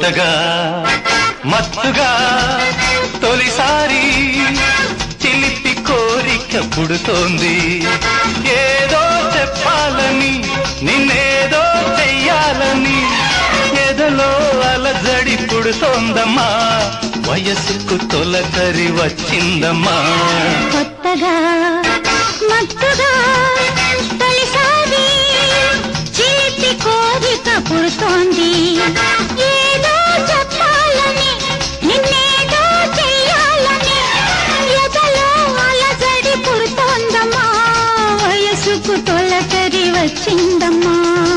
కొత్తగా మత్తుగా తొలిసారి చిలిపి కోరిక పుడుతోంది ఏదో చెప్పాలని నిన్నేదో చెయ్యాలని ఎదలో అలజడి పుడుతోందమ్మా వయసుకు తొలకరి వచ్చిందమ్మా కొత్తగా మత్తుగా తొలిసారి చిలిపి కోరిక పుడుతోంది ఏదో చెప్పాలని నిన్నేదో చెయ్యాలని ఎదలో అలజడి పుడుతోందమ్మా వయసుకు తొలకరి వచ్చిందమ్మా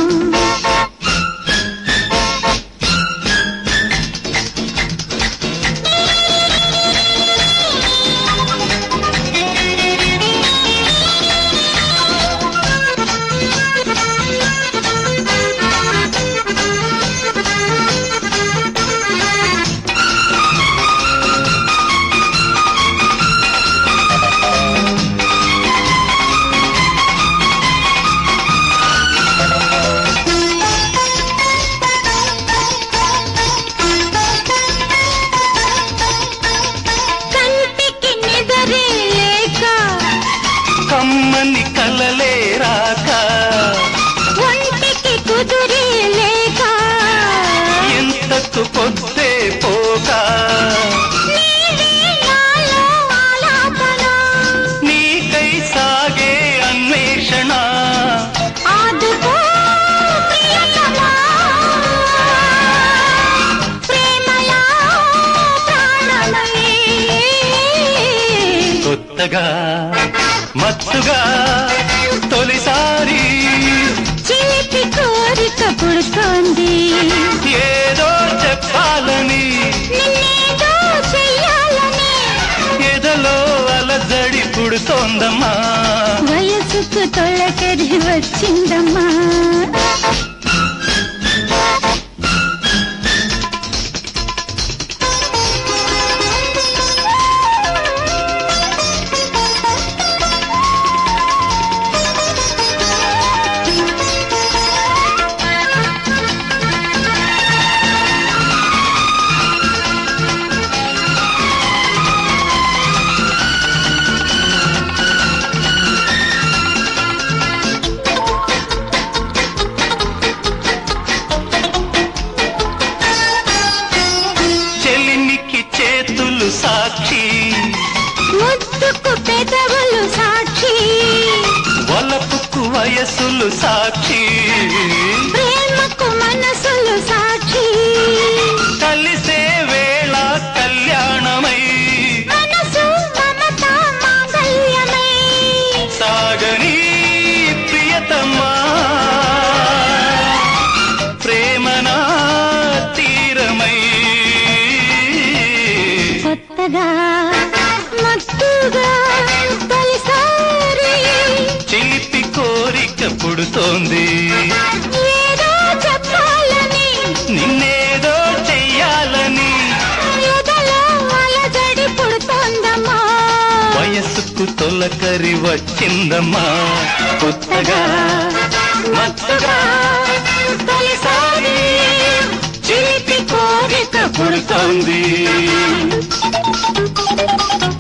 కంటికి నిదరే లేక కమ్మని కలలే రాక ఒంటికి కుదురే లేక ఎంతకు పొద్దే పోక నీవే నాలో ఆలాపన నీకై సాగే అన్వేషణ ఆదుకో ప్రియతమా ప్రేమలా ప్రాణమయే కొత్తగా మత్తుగా తొలిసారి చిలిపి కోరిక పుడుతోంది ఏదో చెప్పాలని నిన్నేదో చెయ్యాలని ఎదలో అలజడి పుడుతోందమ్మా వయసుకు తొలకరి వచ్చిందమ్మా చెలిమికి చేతులు సాక్షి ముద్దుకు పెదవులు సాక్షి వలపుకు వయసులు సాక్షి ప్రేమకు మనసులు సాక్షి కలిసే వేళ కళ్యాణమై మనసు మమత మాంగళ్యమై సాగని ప్రియతమా ప్రేమనా తీరమై కొత్తగా మత్తుగా తొలిసారి చిలిపి కోరిక పుడుతోంది ఏదో చెప్పాలని నిన్నేదో చెయ్యాలని ఎదలో అలజడి పుడుతోందమ్మా వయసుకు తొలకరి వచ్చిందమ్మా కొత్తగా మత్తుగా తొలిసారి చిలిపి కోరిక పుడుతోంది